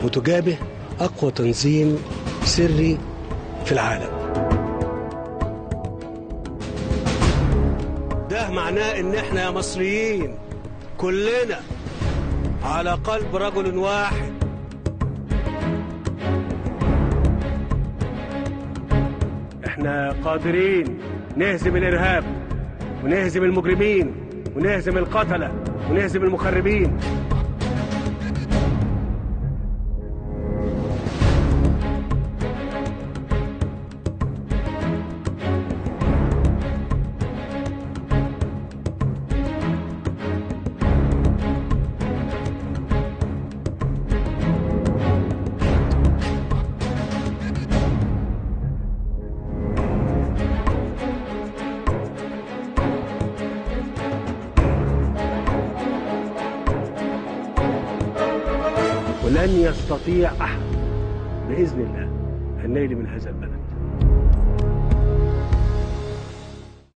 وتجابه أقوى تنظيم سري في العالم ده معناه إن إحنا يا مصريين كلنا على قلب رجل واحد احنا قادرين نهزم الارهاب ونهزم المجرمين ونهزم القتله ونهزم المخربين ولن يستطيع احد باذن الله النيل من هذا البلد